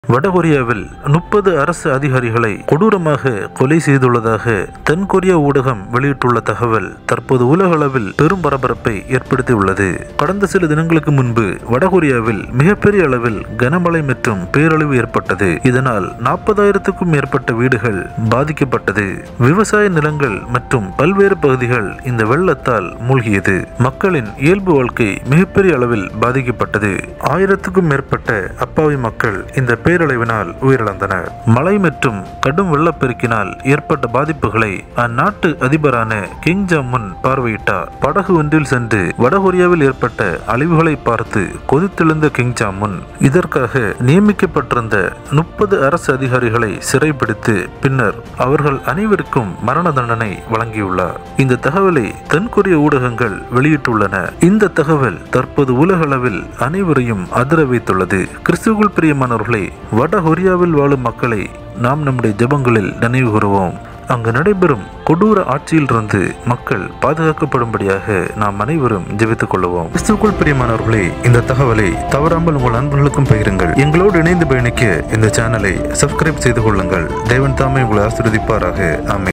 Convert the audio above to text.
வடகொரியாவில் முப்பது அரசு அதிகாரிகளை கொடூரமாக கொலை செய்துள்ளதாக தென்கொரிய ஊடகம் வெளியிட்டுள்ள தகவல் தற்போது உலக அளவில் பெரும் பரபரப்பை ஏற்படுத்தியுள்ளது கடந்த சில தினங்களுக்கு முன்பு வடகொரியாவில் மிகப்பெரிய அளவில் கனமழை மற்றும் பேரழிவு ஏற்பட்டது இதனால் நாற்பதாயிரத்துக்கும் மேற்பட்ட வீடுகள் பாதிக்கப்பட்டது விவசாய நிலங்கள் மற்றும் பல்வேறு பகுதிகள் இந்த வெள்ளத்தால் மூழ்கியது மக்களின் இயல்பு வாழ்க்கை மிகப்பெரிய அளவில் பாதிக்கப்பட்டது ஆயிரத்துக்கும் மேற்பட்ட அப்பாவி மக்கள் இந்த பேரழிவினால் உயிரிழந்தனர் மழை மற்றும் கடும் வெள்ளப்பெருக்கினால் ஏற்பட்ட பாதிப்புகளை அந்நாட்டு அதிபரான கிங் ஜாமுன் பார்வையிட்டார் படகு ஒன்றில் சென்று வடகொரியாவில் ஏற்பட்ட அழிவுகளை பார்த்து கொதித்தெழுந்த கிங் ஜாமுன் இதற்காக நியமிக்கப்பட்டிருந்த முப்பது அரசு அதிகாரிகளை சிறைப்பிடித்து பின்னர் அவர்கள் அனைவருக்கும் மரண தண்டனை வழங்கியுள்ளார் இந்த தகவலை தென்கொரிய ஊடகங்கள் வெளியிட்டுள்ளன இந்த தகவல் தற்போது உலக அளவில் அனைவரையும் அதிர வைத்துள்ளது கிறிஸ்துவுக்குள் பிரியமானவர்களை வடகொரியாவில் வாழும் மக்களை நாம் நம்முடைய ஜெபங்களில் நினைவு கூறுவோம் அங்கு நடைபெறும் கொடூர ஆட்சியிலிருந்து மக்கள் பாதுகாக்கப்படும்படியாக நாம் அனைவரும் ஜெபித்துக் கொள்வோம் கிறிஸ்துக்குள் பிரியமானவர்களே இந்த தகவலை தவறாமல் உங்கள் நண்பர்களுக்கும் பகிருங்கள் எங்களோடு இணைந்து பயணிக்க இந்த சேனலை சப்ஸ்கிரைப் செய்து கொள்ளுங்கள் தேவன் தாமே உங்களை ஆசீர்வதிப்பாராக ஆமென்